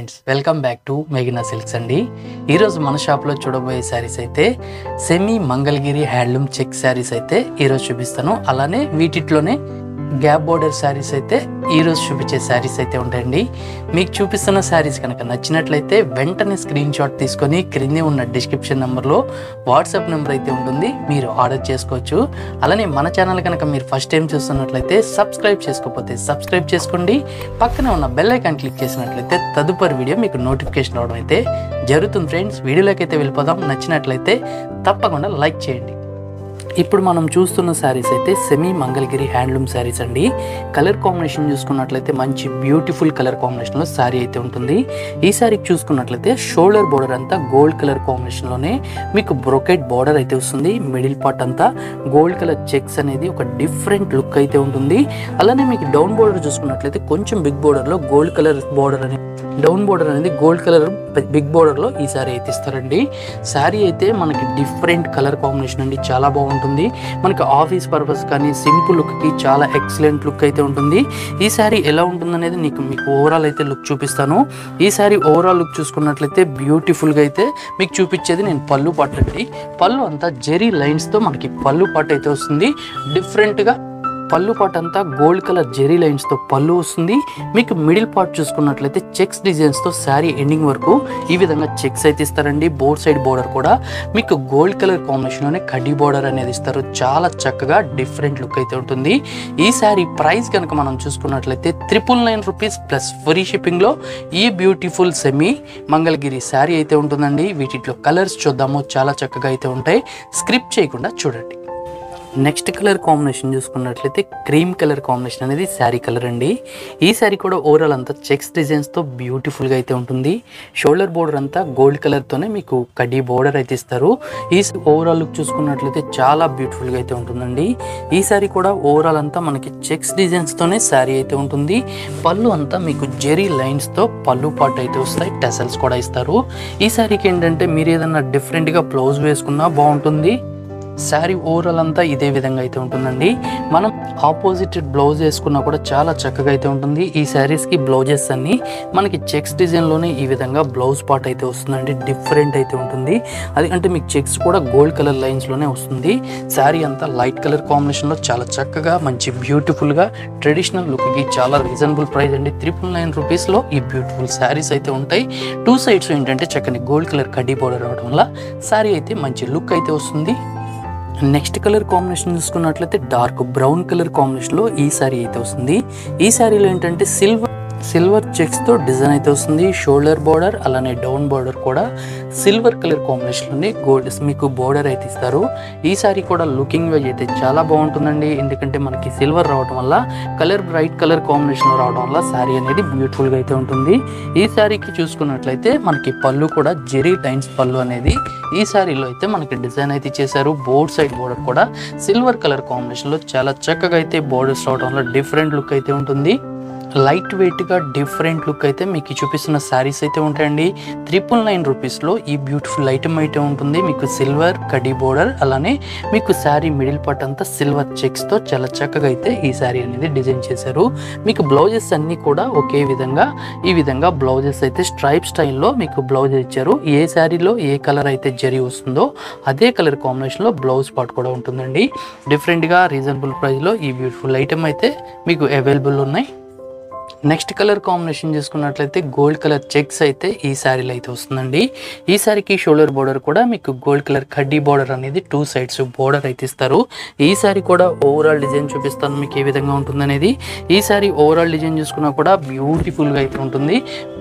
friends welcome back to Megina silks అండి ఈరోజు మన షాప్లో చూడబోయే శారీస్ అయితే semi Mangalagiri handloom check saris అయితే ఈరోజు చూపిస్తాను అలానే వీటిట్లోనే గ్యాప్ బోర్డర్ శారీస్ అయితే ఈరోజు చూపించే శారీస్ అయితే ఉంటాయండి మీకు చూపిస్తున్న శారీస్ కనుక నచ్చినట్లయితే వెంటనే స్క్రీన్ షాట్ తీసుకొని క్రింది ఉన్న డిస్క్రిప్షన్ నెంబర్లో వాట్సాప్ నెంబర్ అయితే ఉంటుంది మీరు ఆర్డర్ చేసుకోవచ్చు అలానే మన ఛానల్ కనుక మీరు ఫస్ట్ టైం చూస్తున్నట్లయితే సబ్స్క్రైబ్ చేసుకోకపోతే సబ్స్క్రైబ్ చేసుకోండి పక్కనే ఉన్న బెల్ ఐకాన్ క్లిక్ చేసినట్లయితే తదుపరి వీడియో మీకు నోటిఫికేషన్ రావడం అయితే జరుగుతుంది ఫ్రెండ్స్ వీడియోలోకి అయితే వెళ్ళిపోదాం నచ్చినట్లయితే తప్పకుండా లైక్ చేయండి ఇప్పుడు మనం చూస్తున్న శారీస్ అయితే సెమీ మంగళగిరి హ్యాండ్లూమ్ శారీస్ అండి కలర్ కాంబినేషన్ చూసుకున్నట్లయితే మంచి బ్యూటిఫుల్ కలర్ కాంబినేషన్లో శారీ అయితే ఉంటుంది ఈ శారీకి చూసుకున్నట్లయితే షోల్డర్ బోర్డర్ అంతా గోల్డ్ కలర్ కాంబినేషన్లోనే మీకు బ్రొకెట్ బోర్డర్ అయితే వస్తుంది మిడిల్ పార్ట్ అంతా గోల్డ్ కలర్ చెక్స్ అనేది ఒక డిఫరెంట్ లుక్ అయితే ఉంటుంది అలానే మీకు డౌన్ బోర్డర్ చూసుకున్నట్లయితే కొంచెం బిగ్ బోర్డర్లో గోల్డ్ కలర్ బోర్డర్ అనేది డౌన్ బోర్డర్ అనేది గోల్డ్ కలర్ బిగ్ బోర్డర్లో ఈ శారీ అయితే ఇస్తారండి శారీ అయితే మనకి డిఫరెంట్ కలర్ కాంబినేషన్ అండి చాలా బాగుంటుంది మనకి ఆఫీస్ పర్పస్ కానీ సింపుల్ లుక్కి చాలా ఎక్సలెంట్ లుక్ అయితే ఉంటుంది ఈ శారీ ఎలా ఉంటుంది అనేది నీకు మీకు ఓవరాల్ అయితే లుక్ చూపిస్తాను ఈ శారీ ఓవరాల్ లుక్ చూసుకున్నట్లయితే బ్యూటిఫుల్గా అయితే మీకు చూపించేది నేను పళ్ళు పాట అండి పళ్ళు అంతా జెరీ లైన్స్తో మనకి పళ్ళు పాట అయితే వస్తుంది డిఫరెంట్గా పళ్ళు పార్ట్ అంతా గోల్డ్ కలర్ జెరీ లైన్స్తో పళ్ళు వస్తుంది మీకు మిడిల్ పార్ట్ చూసుకున్నట్లయితే చెక్స్ డిజైన్స్తో శారీ ఎండింగ్ వరకు ఈ విధంగా చెక్స్ అయితే ఇస్తారండి బోర్డ్ సైడ్ బోర్డర్ కూడా మీకు గోల్డ్ కలర్ కాంబినేషన్లోనే కడ్డీ బోర్డర్ అనేది ఇస్తారు చాలా చక్కగా డిఫరెంట్ లుక్ అయితే ఉంటుంది ఈ శారీ ప్రైస్ కనుక మనం చూసుకున్నట్లయితే triple nine rupees plus free షిప్పింగ్లో ఈ బ్యూటిఫుల్ సెమీ మంగళగిరి శారీ అయితే ఉంటుందండి వీటిలో కలర్స్ చూద్దాము చాలా చక్కగా అయితే ఉంటాయి స్క్రిప్ట్ చేయకుండా చూడండి నెక్స్ట్ కలర్ కాంబినేషన్ చూసుకున్నట్లయితే క్రీమ్ కలర్ కాంబినేషన్ అనేది శారీ కలర్ అండి ఈ శారీ కూడా ఓవరాల్ అంతా చెక్స్ డిజైన్స్తో బ్యూటిఫుల్గా అయితే ఉంటుంది షోల్డర్ బోర్డర్ అంతా గోల్డ్ కలర్తోనే మీకు కడ్డీ బోర్డర్ అయితే ఇస్తారు ఈ ఓవరాల్ లుక్ చూసుకున్నట్లయితే చాలా బ్యూటిఫుల్గా అయితే ఉంటుందండి ఈ శారీ కూడా ఓవరాల్ అంతా మనకి చెక్స్ డిజైన్స్తోనే శారీ అయితే ఉంటుంది పళ్ళు అంతా మీకు జెరీ లైన్స్తో పళ్ళు పాటు అయితే వస్తాయి టెసల్స్ కూడా ఇస్తారు ఈ శారీకి ఏంటంటే మీరు ఏదన్నా డిఫరెంట్గా బ్లౌజ్ వేసుకున్నా బాగుంటుంది శారీ ఓవరాల్ అంతా ఇదే విధంగా అయితే ఉంటుందండి మనం ఆపోజిట్ బ్లౌజ్ వేసుకున్నా కూడా చాలా చక్కగా అయితే ఉంటుంది ఈ శారీస్కి బ్లౌజెస్ అన్నీ మనకి చెక్స్ డిజైన్లోనే ఈ విధంగా బ్లౌజ్ పార్ట్ అయితే వస్తుందండి డిఫరెంట్ అయితే ఉంటుంది అది అంటే మీకు చెక్స్ కూడా గోల్డ్ కలర్ లైన్స్లోనే వస్తుంది శారీ అంతా లైట్ కలర్ కాంబినేషన్లో చాలా చక్కగా మంచి బ్యూటిఫుల్గా ట్రెడిషనల్ లుక్కి చాలా రీజనబుల్ ప్రైస్ అండి త్రిపుల్ నైన్ రూపీస్లో ఈ బ్యూటిఫుల్ శారీస్ అయితే ఉంటాయి టూ సైడ్స్ ఏంటంటే చక్కని గోల్డ్ కలర్ కడ్డీ బోర్డర్ అవడం వల్ల శారీ అయితే మంచి లుక్ అయితే వస్తుంది నెక్స్ట్ కలర్ కాంబినేషన్ చూసుకున్నట్లయితే డార్క్ బ్రౌన్ కలర్ కాంబినేషన్లో ఈ శారీ అయితే వస్తుంది ఈ శారీలో ఏంటంటే సిల్వర్ సిల్వర్ చెక్స్తో డిజైన్ అయితే వస్తుంది షోల్డర్ బార్డర్ అలానే డౌన్ బార్డర్ కూడా సిల్వర్ కలర్ కాంబినేషన్లోనే గోల్డ్ మీకు బార్డర్ అయితే ఇస్తారు ఈ సారీ కూడా లుకింగ్ వైజ్ అయితే చాలా బాగుంటుందండి ఎందుకంటే మనకి సిల్వర్ రావడం వల్ల కలర్ బ్రైట్ కలర్ కాంబినేషన్ రావడం వల్ల శారీ అనేది బ్యూటిఫుల్గా అయితే ఉంటుంది ఈ శారీకి చూసుకున్నట్లయితే మనకి పళ్ళు కూడా జెరీ లైన్స్ పళ్ళు అనేది ఈ శారీలో అయితే మనకి డిజైన్ అయితే చేశారు బోర్డ్ సైడ్ బోర్డర్ కూడా సిల్వర్ కలర్ కాంబినేషన్లో చాలా చక్కగా అయితే బోర్డర్స్ రావడం వల్ల డిఫరెంట్ లుక్ అయితే ఉంటుంది లైట్ వెయిట్గా డిఫరెంట్ లుక్ అయితే మీకు చూపిస్తున్న శారీస్ అయితే ఉంటాయండి త్రిపుల్ నైన్ రూపీస్లో ఈ బ్యూటిఫుల్ ఐటమ్ అయితే ఉంటుంది మీకు సిల్వర్ కడీ బోర్డర్ అలానే మీకు శారీ మిడిల్ పార్ట్ అంతా సిల్వర్ చెక్స్తో చాలా చక్కగా అయితే ఈ శారీ అనేది డిజైన్ చేశారు మీకు బ్లౌజెస్ అన్నీ కూడా ఒకే విధంగా ఈ విధంగా బ్లౌజెస్ అయితే స్ట్రైప్ స్టైల్లో మీకు బ్లౌజ్ ఇచ్చారు ఏ శారీలో ఏ కలర్ అయితే జరి వస్తుందో అదే కలర్ కాంబినేషన్లో బ్లౌజ్ పార్ట్ కూడా ఉంటుందండి డిఫరెంట్గా రీజనబుల్ ప్రైస్లో ఈ బ్యూటిఫుల్ ఐటమ్ అయితే మీకు అవైలబుల్ ఉన్నాయి నెక్స్ట్ కలర్ కాంబినేషన్ చూసుకున్నట్లయితే గోల్డ్ కలర్ చెక్స్ అయితే ఈ శారీలో అయితే వస్తుందండి ఈ శారీకి షోల్డర్ బోర్డర్ కూడా మీకు గోల్డ్ కలర్ కడ్డీ బోర్డర్ అనేది టూ సైడ్స్ బోర్డర్ అయితే ఇస్తారు ఈ శారీ కూడా ఓవరాల్ డిజైన్ చూపిస్తాను మీకు ఏ విధంగా ఉంటుందనేది ఈ శారీ ఓవరాల్ డిజైన్ చూసుకున్నా కూడా బ్యూటిఫుల్గా అయితే ఉంటుంది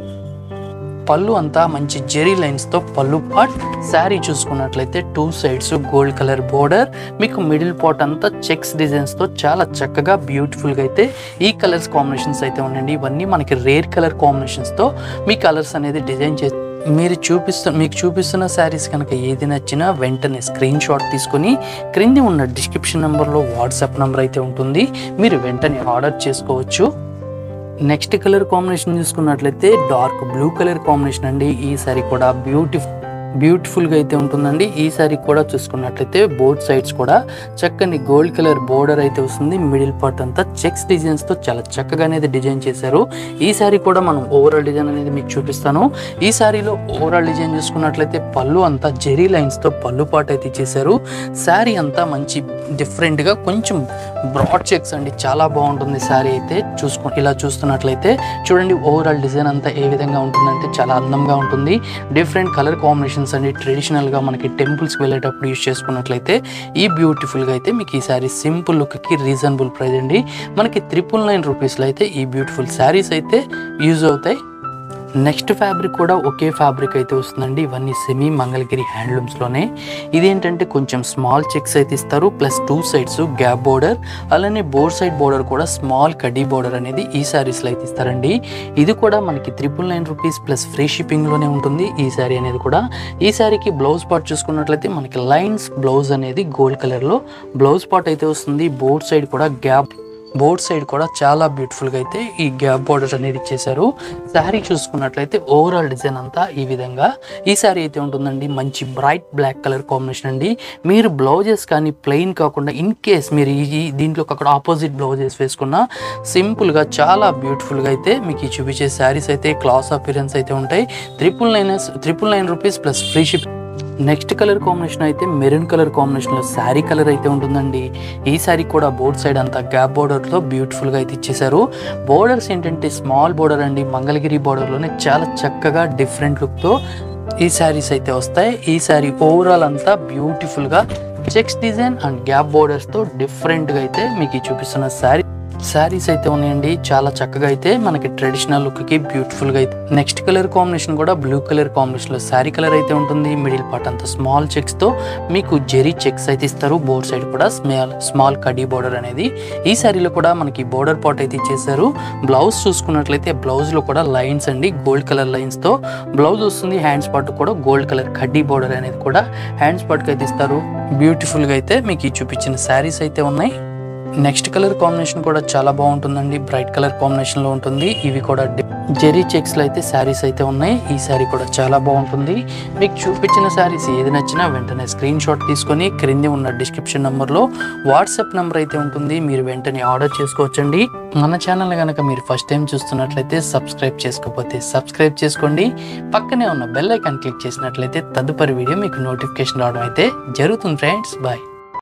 పళ్ళు అంతా మంచి జెరీ లైన్స్తో పళ్ళు పార్ట్ శారీ చూసుకున్నట్లయితే two sides gold colour border మీకు మిడిల్ పార్ట్ అంతా చెక్స్ డిజైన్స్తో చాలా చక్కగా బ్యూటిఫుల్గా అయితే ఈ కలర్స్ కాంబినేషన్స్ అయితే ఉన్నాయండి ఇవన్నీ మనకి రేర్ కలర్ కాంబినేషన్స్తో మీ కలర్స్ అనేది డిజైన్ చేసి మీరు చూపిస్తు మీకు చూపిస్తున్న శారీస్ కనుక ఏది నచ్చినా వెంటనే స్క్రీన్ షాట్ తీసుకొని క్రింది ఉన్న డిస్క్రిప్షన్ నెంబర్లో వాట్సాప్ నెంబర్ అయితే ఉంటుంది మీరు వెంటనే ఆర్డర్ చేసుకోవచ్చు నెక్స్ట్ కలర్ కాంబినేషన్ చూసుకున్నట్లయితే డార్క్ బ్లూ కలర్ కాంబినేషన్ అండి ఈ సారీ కూడా బ్యూటిఫుల్ బ్యూటిఫుల్గా అయితే ఉంటుందండి ఈ సారీ కూడా చూసుకున్నట్లయితే బోత్ సైడ్స్ కూడా చక్కని గోల్డ్ కలర్ బోర్డర్ అయితే వస్తుంది మిడిల్ పార్ట్ అంతా చెక్స్ డిజైన్స్తో చాలా చక్కగా అనేది డిజైన్ చేశారు ఈ సారీ కూడా మనం ఓవరాల్ డిజైన్ అనేది మీకు చూపిస్తాను ఈ సారీలో ఓవరాల్ డిజైన్ చూసుకున్నట్లయితే పళ్ళు అంతా జెరీ లైన్స్తో పళ్ళు పాట్ అయితే ఇచ్చేసారు శారీ అంతా మంచి డిఫరెంట్గా కొంచెం బ్రాడ్ చెక్స్ అండి చాలా బాగుంటుంది శారీ అయితే చూసుకు ఇలా చూస్తున్నట్లయితే చూడండి ఓవరాల్ డిజైన్ అంతా ఏ విధంగా ఉంటుందంటే చాలా అందంగా ఉంటుంది డిఫరెంట్ కలర్ కాంబినేషన్స్ అండి ట్రెడిషనల్గా మనకి టెంపుల్స్కి వెళ్ళేటప్పుడు యూజ్ చేసుకున్నట్లయితే ఈ బ్యూటిఫుల్గా అయితే మీకు ఈ శారీ సింపుల్ లుక్కి రీజనబుల్ ప్రైస్ అండి మనకి త్రిపుల్ నైన్ రూపీస్లో అయితే ఈ బ్యూటిఫుల్ శారీస్ అయితే యూజ్ అవుతాయి నెక్స్ట్ ఫ్యాబ్రిక్ కూడా ఒకే ఫ్యాబ్రిక్ అయితే వస్తుందండి ఇవన్నీ సెమీ మంగళగిరి హ్యాండ్లూమ్స్లోనే ఇదేంటంటే కొంచెం స్మాల్ చెక్స్ అయితే ఇస్తారు plus two sides gap border అలానే బోర్ సైడ్ బోర్డర్ కూడా స్మాల్ కడ్డీ బోర్డర్ అనేది ఈ శారీస్లో అయితే ఇస్తారండి ఇది కూడా మనకి triple nine rupees plus free షిప్పింగ్లోనే ఉంటుంది ఈ శారీ అనేది కూడా ఈ శారీకి బ్లౌజ్ పార్ట్ చూసుకున్నట్లయితే మనకి లైన్స్ బ్లౌజ్ అనేది గోల్డ్ కలర్లో బ్లౌజ్ పార్ట్ అయితే వస్తుంది బోర్డ్ సైడ్ కూడా గ్యాప్ బోర్డ్ సైడ్ కూడా చాలా బ్యూటిఫుల్గా అయితే ఈ గ్యాప్ బోర్డర్ అనేది ఇచ్చేసారు శారీ చూసుకున్నట్లయితే ఓవరాల్ డిజైన్ అంతా ఈ విధంగా ఈ శారీ అయితే ఉంటుందండి మంచి బ్రైట్ బ్లాక్ కలర్ కాంబినేషన్ అండి మీరు బ్లౌజెస్ కానీ ప్లెయిన్ కాకుండా ఇన్ కేస్ మీరు ఈ ఈ దీంట్లో అక్కడ ఆపోజిట్ బ్లౌజెస్ వేసుకున్న సింపుల్గా చాలా బ్యూటిఫుల్గా అయితే మీకు ఈ చూపించే శారీస్ అయితే క్లాస్ అపిరెన్స్ అయితే ఉంటాయి triple nine triple nine rupees plus free ship next colour combination అయితే మెరూన్ కలర్ కాంబినేషన్లో శారీ కలర్ అయితే ఉంటుందండి ఈ శారీ కూడా బోర్డ్ సైడ్ అంతా గ్యాప్ బోర్డర్తో బ్యూటిఫుల్గా అయితే ఇచ్చేసారు బోర్డర్స్ ఏంటంటే స్మాల్ బోర్డర్ అండి మంగళగిరి బోర్డర్లోనే చాలా చక్కగా డిఫరెంట్ లుక్తో ఈ శారీస్ అయితే వస్తాయి ఈ శారీ ఓవరాల్ అంతా బ్యూటిఫుల్గా చెక్స్ డిజైన్ అండ్ గ్యాప్ బోర్డర్స్తో డిఫరెంట్గా అయితే మీకు ఈ చూపిస్తున్న శారీ శారీస్ అయితే ఉన్నాయండి చాలా చక్కగా అయితే మనకి ట్రెడిషనల్ లుక్కి బ్యూటిఫుల్గా అయితే నెక్స్ట్ కలర్ కాంబినేషన్ కూడా బ్లూ కలర్ కాంబినేషన్లో శారీ కలర్ అయితే ఉంటుంది మిడిల్ పార్ట్ అంతా స్మాల్ చెక్స్తో మీకు జెరీ చెక్స్ అయితే ఇస్తారు బోర్డ్ సైడ్ కూడా స్మాల్ స్మాల్ కడీ బోర్డర్ అనేది ఈ శారీలో కూడా మనకి బోర్డర్ పార్ట్ అయితే ఇచ్చేసారు బ్లౌజ్ చూసుకున్నట్లయితే బ్లౌజ్లో కూడా లైన్స్ అండి గోల్డ్ కలర్ లైన్స్తో బ్లౌజ్ వస్తుంది హ్యాండ్స్ పార్ట్ కూడా గోల్డ్ కలర్ కడ్డీ బోర్డర్ అనేది కూడా హ్యాండ్స్ పార్ట్కి అయితే ఇస్తారు బ్యూటిఫుల్గా అయితే మీకు ఈ చూపించిన శారీస్ అయితే ఉన్నాయి నెక్స్ట్ కలర్ కాంబినేషన్ కూడా చాలా బాగుంటుందండి బ్రైట్ కలర్ కాంబినేషన్ లో ఉంటుంది ఇవి కూడా జెరీ చెక్స్ లో అయితే శారీస్ అయితే ఉన్నాయి ఈ శారీ కూడా చాలా బాగుంటుంది మీకు చూపించిన శారీస్ ఏది నచ్చినా వెంటనే స్క్రీన్ షాట్ తీసుకొని క్రింది ఉన్న డిస్క్రిప్షన్ నెంబర్లో వాట్సాప్ నెంబర్ అయితే ఉంటుంది మీరు వెంటనే ఆర్డర్ చేసుకోవచ్చండి మన ఛానల్ కనుక మీరు ఫస్ట్ టైం చూస్తున్నట్లయితే సబ్స్క్రైబ్ చేసుకోకపోతే సబ్స్క్రైబ్ చేసుకోండి పక్కనే ఉన్న బెల్ ఐకాన్ క్లిక్ చేసినట్లయితే తదుపరి వీడియో మీకు నోటిఫికేషన్ రావడం అయితే జరుగుతుంది ఫ్రెండ్స్ బాయ్